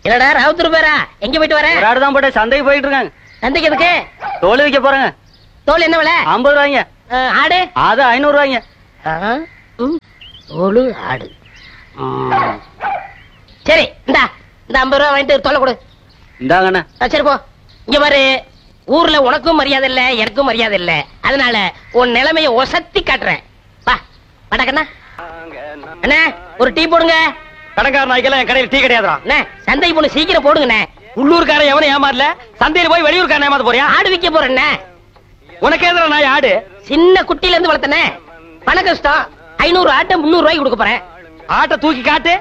என்னடா ராவுத்தூர் பேரா எங்க போயிட்டு வர ஒரு ஆடு தான் போட்டு சந்தைக்கு போயிட்டு இருக்காங்க சந்தைக்கு எதுக்கு தோல் விற்க போறாங்க தோல் என்ன விலை ஐம்பது ரூபாய்ங்க ஆ, ஆடு அது ஐநூறு ரூபாய்ங்க ஆ, ம், தோலு ஆடு ம். சரி இந்தா இந்த ஐம்பது ரூபா வாங்கிட்டு தோலை கொடு இந்தாங்கண்ணே ஆ, சரி போ இங்க பாரு ஊர்ல உனக்கும் மரியாதை இல்ல எனக்கும் மரியாதை இல்ல அதனால உன் நிலைமைய ஒசத்தி காட்டுறேன் வா வடக்கண்ணா அண்ணா ஒரு டீ போடுங்க கடைக்கார நாய்க்கெல்லாம் என் கடையில் டீ கிடையாதுடா அண்ணா சந்தைக்கு போன சீக்கிரம் போடுங்கண்ணே உள்ளூர்காரன் எவனும் ஏமாறல சந்தையில போய் வெளியூர்காரன் ஏமாத்த போறியா ஆடு விக்க போறேண்ணே உனக்கு எதிர நாய் ஆடு சின்ன குட்டில இருந்து வளர்த்தனே பண கஷ்டம் ஐநூறு ஆட்டை முந்நூறு ரூபாய்க்கு கொடுக்க போறேன் ஆட்டை தூக்கி காட்டு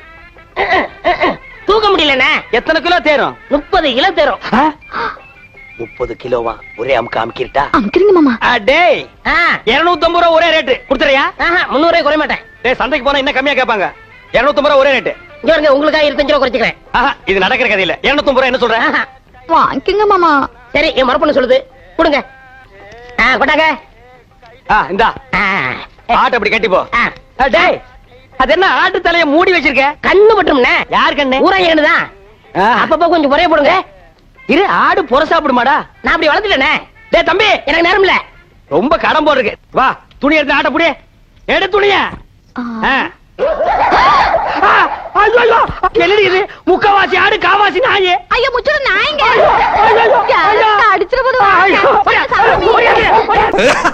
தூக்க முடியலண்ணே எத்தனை கிலோ தேரும் முப்பது கிலோ தரும் முப்பது கிலோவா ஒரே அமுக்கு அமுக்கிட்டா அமுக்குறீங்க மாமா டேய் ஆ, இருநூத்தி ஐம்பது ரூபா ஒரே ரேட்டு கொடுத்துறியா ஆஹா, முந்நூறு ரூபாய் குறைய மாட்டேன் டேய் சந்தைக்கு போனா இன்னும் கம்மியா கேட்பாங்க இருநூத்தி ஐம்பது ரூபா ஒரே ரேட்டு இங்க பாருங்க உங்களுக்காக இருபத்தஞ்சு ரூபா குறைச்சிக்கிறேன் ஆஹா இது நடக்கிற கதை இல்ல இருநூத்தி ஐம்பது ரூபா என்ன சொல்றேன் ஆஹா. வாங்கிக்கோங்க மாமா சரி என் மரப்பண்ணு சொல்லுது கொடுங்க ஆ கொண்டாங்க ஆ இந்தா ஆ, ஆட்டை அப்படி கட்டி போ ஆ. ஆ, டேய் அது என்ன ஆட்டு தலைய மூடி வச்சிருக்க கண்ணு பட்டும்ண்ணே யார் கண்ணு ஊரா தான் ஆ, அப்பப்போ கொஞ்சம் குறைய போடுங்க இரு ஆடு புற சாப்பிடுமாடா நான் அப்படி வளர்த்துட்டேனே டேய் தம்பி எனக்கு நேரம் இல்ல ரொம்ப கடன் போல் இருக்கு வா துணி எடுத்து ஆட்ட புடி எடு துணிய ஆ. இது முக்கவாசி ஆடு காவாசி நாயே ஐயோ முச்சுடு நாயங்க ஐயோ, ஐயோ, ஐயோ. அடிச்சிட போது ஐயோ, ஓடியா, ஓடியா, ஓடியா.